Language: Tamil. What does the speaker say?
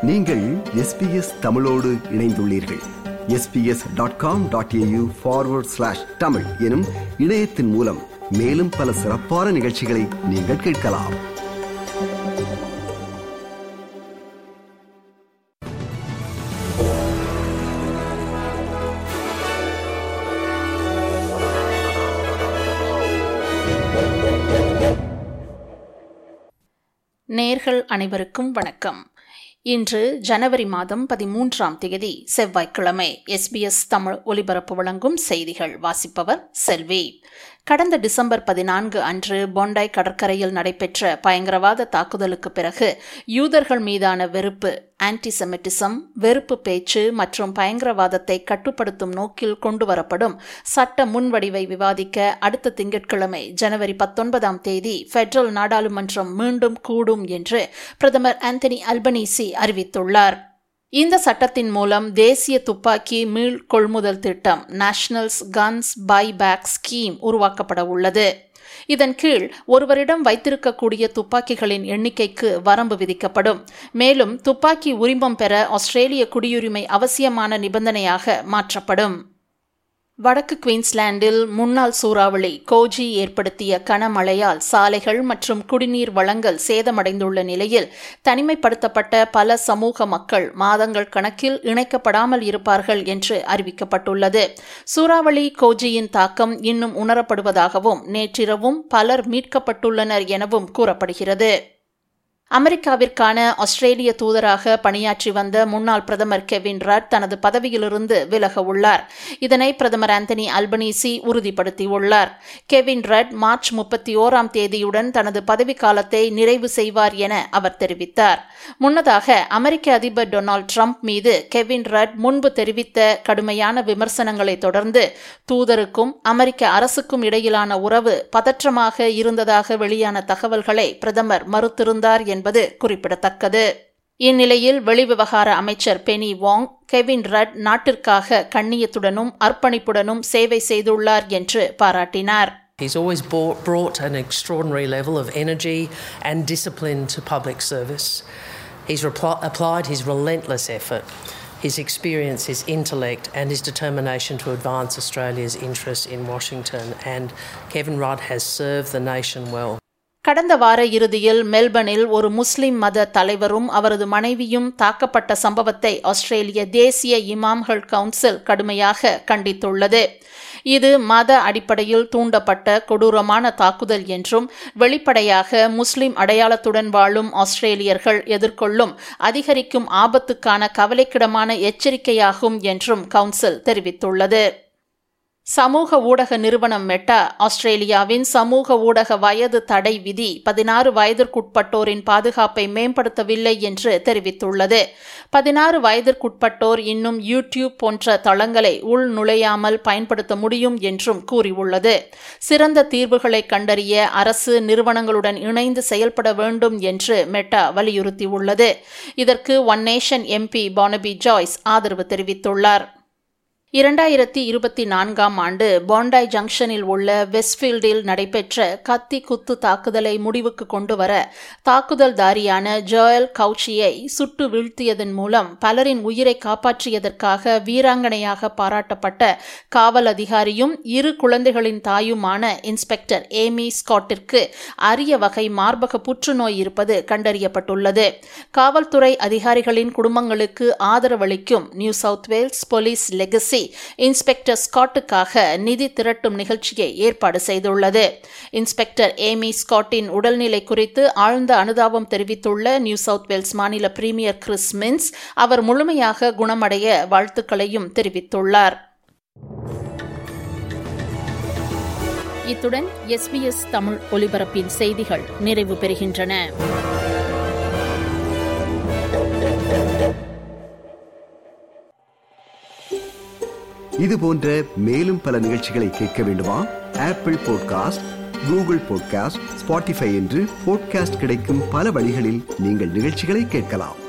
நீங்கள் எஸ்பிஎஸ் தமிழோடு இணைந்துள்ளீர்கள் SBS dot com dot AU forward slash Tamil எனும் இணையத்தின் மூலம் மேலும் பல சிறப்பான நிகழ்ச்சிகளை நீங்கள் கேட்கலாம் நேர்கள் அனைவருக்கும் வணக்கம் இன்று ஜனவரி மாதம் பதிமூன்றாம் தேதி செவ்வாய்க்கிழமை எஸ்பிஎஸ் தமிழ் ஒலிபரப்பு வழங்கும் செய்திகள் வாசிப்பவர் செல்வி கடந்த டிசம்பர் பதினான்கு அன்று பொண்டாய் கடற்கரையில் நடைபெற்ற பயங்கரவாத தாக்குதலுக்கு பிறகு யூதர்கள் மீதான வெறுப்பு ஆன்டிசெமிட்டிசம் வெறுப்பு பேச்சு மற்றும் பயங்கரவாதத்தை கட்டுப்படுத்தும் நோக்கில் கொண்டுவரப்படும் சட்ட முன்வடிவை விவாதிக்க அடுத்த திங்கட்கிழமை ஜனவரி பத்தொன்பதாம் தேதி பெடரல் நாடாளுமன்றம் மீண்டும் கூடும் என்று பிரதமர் ஆந்தனி அல்பனீசி அறிவித்துள்ளார் இந்த சட்டத்தின் மூலம் தேசிய துப்பாக்கி மீள் கொள்முதல் திட்டம் nationals guns buyback scheme உருவாக்கப்பட உள்ளது இதன் கீழ் ஒருவரிடம் வைத்திருக்கக்கூடிய துப்பாக்கிகளின் எண்ணிக்கைக்கு வரம்பு விதிக்கப்படும் மேலும் துப்பாக்கி உரிமம் பெற ஆஸ்திரேலிய குடியுரிமை அவசியமான நிபந்தனையாக மாற்றப்படும் வடக்கு குயின்ஸ்லாண்டில் முன்னாள் சூறாவளி கோஜி ஏற்படுத்திய கனமழையால் சாலைகள் மற்றும் குடிநீர் வளங்கள் சேதமடைந்துள்ள நிலையில் தனிமைப்படுத்தப்பட்ட பல சமூக மக்கள் மாதங்கள் கணக்கில் இணைக்கப்படாமல் இருப்பார்கள் என்று அறிவிக்கப்பட்டுள்ளது சூறாவளி கோஜியின் தாக்கம் இன்னும் உணரப்படுவதாகவும் நேற்றிரவும் பலர் மீட்கப்பட்டுள்ளனர் எனவும் கூறப்படுகிறது அமெரிக்காவிற்கான ஆஸ்திரேலிய தூதராக பணியாற்றி வந்த முன்னாள் பிரதமர் கெவின் ரட் தனது பதவியிலிருந்து விலக உள்ளார் இதனை பிரதமர் ஆந்தனி அல்பனீசி உறுதிப்படுத்தியுள்ளார் கெவின் ரட் மார்ச் முப்பத்தி ஓராம் தேதியுடன் தனது பதவிக்காலத்தை நிறைவு செய்வார் என அவர் தெரிவித்தார் முன்னதாக அமெரிக்க அதிபர் டொனால்டு டிரம்ப் மீது கெவின் ரட் முன்பு தெரிவித்த கடுமையான விமர்சனங்களை தொடர்ந்து தூதருக்கும் அமெரிக்க அரசுக்கும் இடையிலான உறவு பதற்றமாக இருந்ததாக வெளியான தகவல்களை பிரதமர் மறுத்திருந்தார் என்பது குறிப்பிடத்தக்கது இந்நிலையில் வெளிவிவகார அமைச்சர் பெனி வாங் கெவின் ரட் நாட்டிற்காக கண்ணியத்துடனும் அர்ப்பணிப்புடனும் சேவை செய்துள்ளார் என்று பாராட்டினார் He's always brought, brought an extraordinary level of energy and discipline to public service. He's repl- applied his relentless effort, his experience, his intellect, and his determination to advance Australia's interests in Washington. And Kevin Rudd has served the nation well. கடந்த வார இறுதியில் மெல்பர்னில் ஒரு முஸ்லிம் மத தலைவரும் அவரது மனைவியும் தாக்கப்பட்ட சம்பவத்தை ஆஸ்திரேலிய தேசிய இமாம்கள் கவுன்சில் கடுமையாக கண்டித்துள்ளது இது மத அடிப்படையில் தூண்டப்பட்ட கொடூரமான தாக்குதல் என்றும் வெளிப்படையாக முஸ்லிம் அடையாளத்துடன் வாழும் ஆஸ்திரேலியர்கள் எதிர்கொள்ளும் அதிகரிக்கும் ஆபத்துக்கான கவலைக்கிடமான எச்சரிக்கையாகும் என்றும் கவுன்சில் தெரிவித்துள்ளது சமூக ஊடக நிறுவனம் மெட்டா ஆஸ்திரேலியாவின் சமூக ஊடக வயது தடை விதி பதினாறு வயதிற்குட்பட்டோரின் பாதுகாப்பை மேம்படுத்தவில்லை என்று தெரிவித்துள்ளது பதினாறு வயதிற்குட்பட்டோர் இன்னும் யூடியூப் போன்ற தளங்களை உள் நுழையாமல் பயன்படுத்த முடியும் என்றும் கூறியுள்ளது சிறந்த தீர்வுகளை கண்டறிய அரசு நிறுவனங்களுடன் இணைந்து செயல்பட வேண்டும் என்று மெட்டா வலியுறுத்தியுள்ளது இதற்கு One Nation MP Barnaby Joyce ஆதரவு தெரிவித்துள்ளார் இரண்டாயிரத்தி இருபத்தி நான்காம் ஆண்டு பாண்டாய் ஜங்ஷனில் உள்ள வெஸ்ட்ஃபீல்டில் நடைபெற்ற கத்தி குத்து தாக்குதலை முடிவுக்கு கொண்டுவர தாக்குதல்தாரியான ஜோயல் கவுச்சியை சுட்டு வீழ்த்தியதன் மூலம் பலரின் உயிரை காப்பாற்றியதற்காக வீராங்கனையாக பாராட்டப்பட்ட காவல் அதிகாரியும் இரு குழந்தைகளின் தாயுமான இன்ஸ்பெக்டர் ஏமி ஸ்காட்டிற்கு அரிய வகை மார்பக புற்றுநோய் இருப்பது கண்டறியப்பட்டுள்ளது காவல்துறை அதிகாரிகளின் குடும்பங்களுக்கு ஆதரவளிக்கும் New South Wales police legacy inspector ஸ்காட்டுக்காக நிதி திரட்டும் நிகழ்ச்சியை ஏற்பாடு செய்துள்ளது இன்ஸ்பெக்டர் ஏமி ஸ்காட்டின் உடல்நிலை குறித்து ஆழ்ந்த அனுதாபம் தெரிவித்துள்ள நியூ சவுத் வேல்ஸ் மாநில பிரீமியர் கிறிஸ் மின்ஸ் அவர் முழுமையாக குணமடைய வாழ்த்துக்களையும் தெரிவித்துள்ளார் இத்துடன் எஸ்பிஎஸ் தமிழ் ஒலிபரப்பின் செய்திகள் நிறைவு பெறுகின்றன இது போன்ற மேலும் பல நிகழ்ச்சிகளை கேட்க வேண்டுமா Apple podcast Google podcast Spotify என்று பாட்காஸ்ட் கிடைக்கும் பல வழிகளில் நீங்கள் நிகழ்ச்சிகளை கேட்கலாம்